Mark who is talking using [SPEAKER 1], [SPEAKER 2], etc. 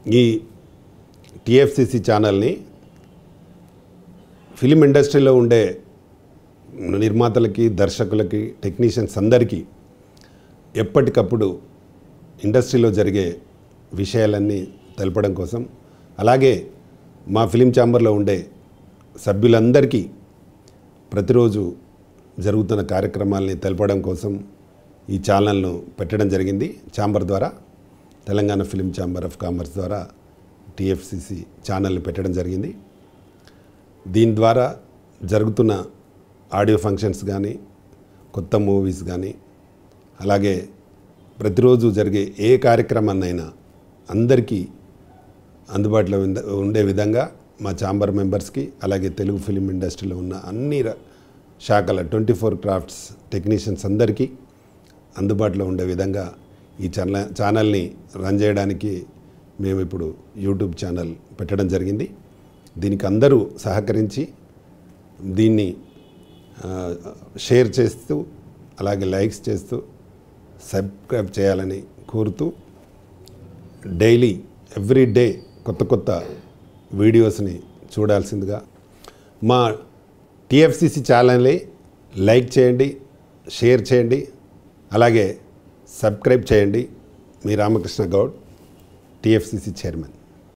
[SPEAKER 1] ఈ టిఎఫ్సిసి ఛానల్ని ఫిలిం ఇండస్ట్రీలో ఉండే నిర్మాతలకి దర్శకులకి టెక్నీషియన్స్ అందరికీ ఎప్పటికప్పుడు ఇండస్ట్రీలో జరిగే విషయాలన్నీ తెలపడం కోసం అలాగే మా ఫిలిం ఛాంబర్లో ఉండే సభ్యులందరికీ ప్రతిరోజు జరుగుతున్న కార్యక్రమాల్ని తెలపడం కోసం ఈ ఛానల్ను పెట్టడం జరిగింది ఛాంబర్ ద్వారా Telangana film chamber of commerce ద్వారా టిఎఫ్సిసి ఛానల్ని పెట్టడం జరిగింది దీని ద్వారా జరుగుతున్న ఆడియో ఫంక్షన్స్ కానీ కొత్త మూవీస్ కానీ అలాగే ప్రతిరోజు జరిగే ఏ కార్యక్రమాన్నైనా అందరికీ అందుబాటులో ఉంద- ఉండే విధంగా మా ఛాంబర్ మెంబర్స్కి అలాగే తెలుగు ఫిలిం ఇండస్ట్రీలో ఉన్న అన్ని ర- శాఖల ట్వంటీ ఫోర్ క్రాఫ్ట్స్ టెక్నీషియన్స్ అందరికీ అందుబాటులో ఉండే విధంగా ఈ ఛానల్ ఛానల్ని రన్ చేయడానికి మేము ఇప్పుడు యూట్యూబ్ ఛానల్ పెట్టడం జరిగింది దీనికి అందరూ సహకరించి దీన్ని ఆ, షేర్ చేస్తూ అలాగే లైక్స్ చేస్తూ సబ్స్క్రైబ్ చేయాలని కోరుతూ డైలీ ఎవ్రీ డే కొత్త కొత్త వీడియోస్ని చూడాల్సిందిగా మా టిఎఫ్సిసి ఛానల్ని లైక్ చేయండి షేర్ చేయండి అలాగే సబ్స్క్రైబ్ చేయండి మీ రామకృష్ణ గౌడ్ టిఎఫ్సిసి చైర్మన్